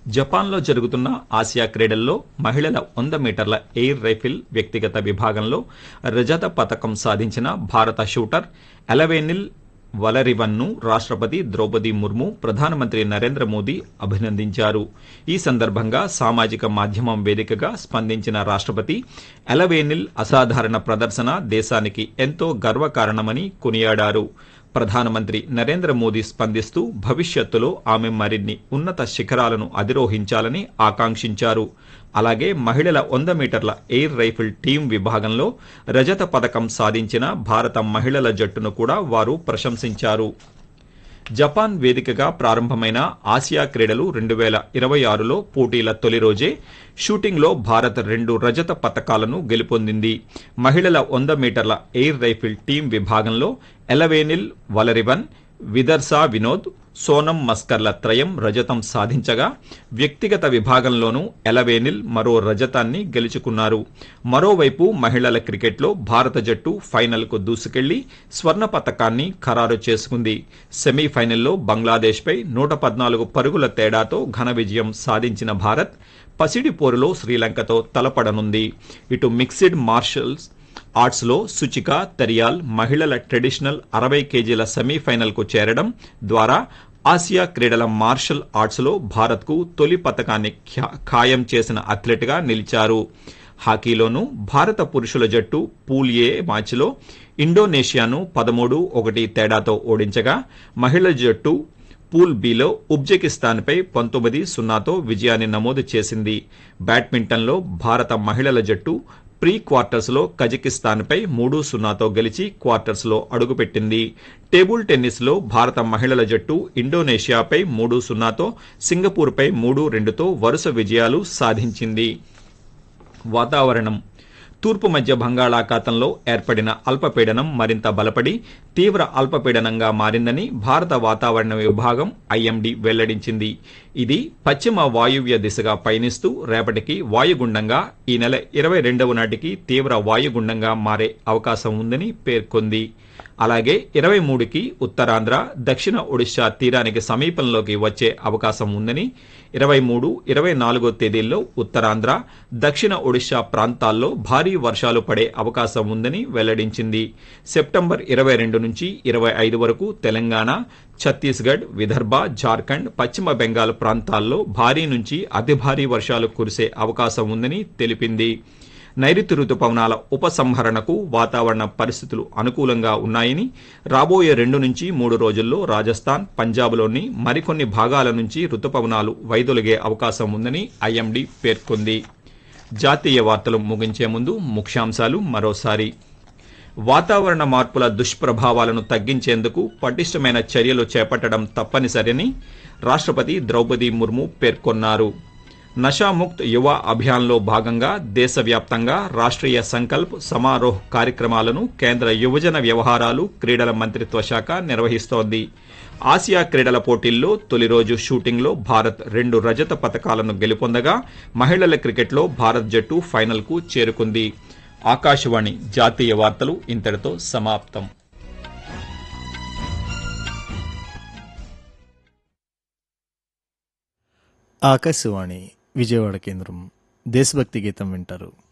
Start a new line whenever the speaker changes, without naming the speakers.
జపాన్లో జరుగుతున్న ఆసియా క్రీడల్లో మహిళల వంద మీటర్ల ఎయిర్ రైఫిల్ వ్యక్తిగత విభాగంలో రజత పథకం సాధించిన భారత షూటర్ ఎలవేనిల్ వలరివన్ను రాష్ట్రపతి ద్రౌపది ముర్ము ప్రధానమంత్రి నరేంద్ర మోదీ అభినందించారు ఈ సందర్భంగా సామాజిక మాధ్యమం వేదికగా స్పందించిన రాష్ట్రపతి ఎలవేనిల్ అసాధారణ ప్రదర్శన దేశానికి ఎంతో గర్వకారణమని కొనియాడారు ప్రధానమంత్రి నరేంద్ర మోదీ స్పందిస్తూ భవిష్యత్తులో ఆమె మరిన్ని ఉన్నత శిఖరాలను అధిరోహించాలని ఆకాంక్షించారు అలాగే మహిళల వంద మీటర్ల ఎయిర్ రైఫిల్ టీం విభాగంలో రజత పథకం సాధించిన భారత మహిళల జట్టును కూడా వారు ప్రశంసించారు జపాన్ వేదికగా ప్రారంభమైన ఆసియా క్రీడలు రెండు వేల ఇరవై ఆరులో పోటీల తొలి రోజే షూటింగ్లో భారత్ రెండు రజత పతకాలను గెలుపొందింది మహిళల వంద మీటర్ల ఎయిర్ రైఫిల్ టీం విభాగంలో ఎలవేనిల్ వలరివన్ విదర్సా వినోద్ సోనం మస్కర్ల త్రయం రజతం సాధించగా వ్యక్తిగత విభాగంలోనూ ఎలవేనిల్ మరో రజతాన్ని గెలుచుకున్నారు మరోవైపు మహిళల క్రికెట్లో భారత జట్టు ఫైనల్కు దూసుకెళ్లి స్వర్ణ పతకాన్ని ఖరారు చేసుకుంది సెమీఫైనల్లో బంగ్లాదేశ్పై నూట పద్నాలుగు పరుగుల తేడాతో ఘన విజయం సాధించిన భారత్ పసిడి పోరులో శ్రీలంకతో తలపడనుంది ఇటు మిక్సిడ్ మార్షల్స్ ఆర్ట్స్లో సుచిక తరియాల్ మహిళల ట్రెడిషనల్ అరవై కేజీల సెమీఫైనల్కు చేరడం ద్వారా ఆసియా క్రీడల మార్షల్ ఆర్ట్స్లో భారత్కు తొలి పతకాన్ని ఖ్యా- ఖాయం చేసిన అథ్లెట్గా నిలిచారు హాకీలోనూ భారత పురుషుల జట్టు పూల్ ఏ మ్యాచ్లో ఇండోనేషియాను పదమూడు ఒకటి తేడాతో ఓడించగా మహిళల జట్టు పూల్ బిలో ఉజ్బెకిస్తాన్పై పంతొమ్మిది సున్నాతో విజయాన్ని నమోదు చేసింది బ్యాడ్మింటన్లో భారత మహిళల జట్టు ప్రీ క్వార్టర్స్లో కజకిస్తాన్పై మూడు సున్నాతో గెలిచి క్వార్టర్స్లో అడుగుపెట్టింది టేబుల్ టెన్నిస్లో భారత మహిళల జట్టు ఇండోనేషియాపై మూడు సున్నాతో సింగపూర్పై మూడు రెండుతో వరుస విజయాలు సాధించింది వాతావరణం తూర్పు మధ్య బంగాళాఖాతంలో ఏర్పడిన అల్పపీడనం మరింత బలపడి తీవ్ర అల్పపీడనంగా మారిందని భారత వాతావరణ విభాగం ఐఎండీ వెల్లడించింది ఇది పశ్చిమ వాయువ్య దిశగా పయనిస్తూ రేపటికి వాయుగుండంగా ఈ నెల ఇరవై రెండవ నాటికి తీవ్ర వాయుగుండంగా మారే అవకాశం ఉందని పేర్కొంది అలాగే ఇరవై మూడుకి ఉత్తరాంధ్ర దక్షిణ ఒడిశా తీరానికి సమీపంలోకి వచ్చే అవకాశం ఉందని ఇరవై మూడు ఇరవై నాలుగో తేదీల్లో ఉత్తరాంధ్ర దక్షిణ ఒడిశా ప్రాంతాల్లో భారీ వర్షాలు పడే అవకాశం ఉందని వెల్లడించింది సెప్టెంబర్ ఇరవై రెండు నుంచి ఇరవై ఐదు వరకు తెలంగాణ ఛత్తీస్గఢ్ విదర్భ జార్ఖండ్ పశ్చిమ బెంగాల్ ప్రాంతాల్లో భారీ నుంచి అతి భారీ వర్షాలు కురిసే అవకాశం ఉందని తెలిపింది నైరుతి రుతుపవనాల ఉపసంహరణకు వాతావరణ పరిస్థితులు అనుకూలంగా ఉన్నాయని రాబోయే రెండు నుంచి మూడు రోజుల్లో రాజస్థాన్ పంజాబ్లోని మరికొన్ని భాగాల నుంచి రుతుపవనాలు వైదొలిగే అవకాశం ఉందని ఐఎండీ పేర్కొంది జాతీయ వార్తలు ముగించే ముందు ముఖ్యాంశాలు మరోసారి వాతావరణ మార్పుల దుష్ప్రభావాలను తగ్గించేందుకు పటిష్టమైన చర్యలు చేపట్టడం తప్పనిసరని రాష్ట్రపతి ద్రౌపది ముర్ము పేర్కొన్నారు నషాముక్త్ యువ అభియాన్లో భాగంగా దేశవ్యాప్తంగా రాష్ట్రీయ సంకల్ప్ సమారోహ్ కార్యక్రమాలను కేంద్ర యువజన వ్యవహారాలు క్రీడల మంత్రిత్వ శాఖ నిర్వహిస్తోంది ఆసియా క్రీడల పోటీల్లో తొలి రోజు షూటింగ్లో భారత్ రెండు రజత పతకాలను గెలుపొందగా మహిళల క్రికెట్లో భారత్ జట్టు ఫైనల్కు చేరుకుంది ఆకాశవాణి జాతీయ వార్తలు ఇంతటితో సమాప్తం
ఆకాశవాణి విజయవాడ కేంద్రం దేశభక్తి గీతం వింటారు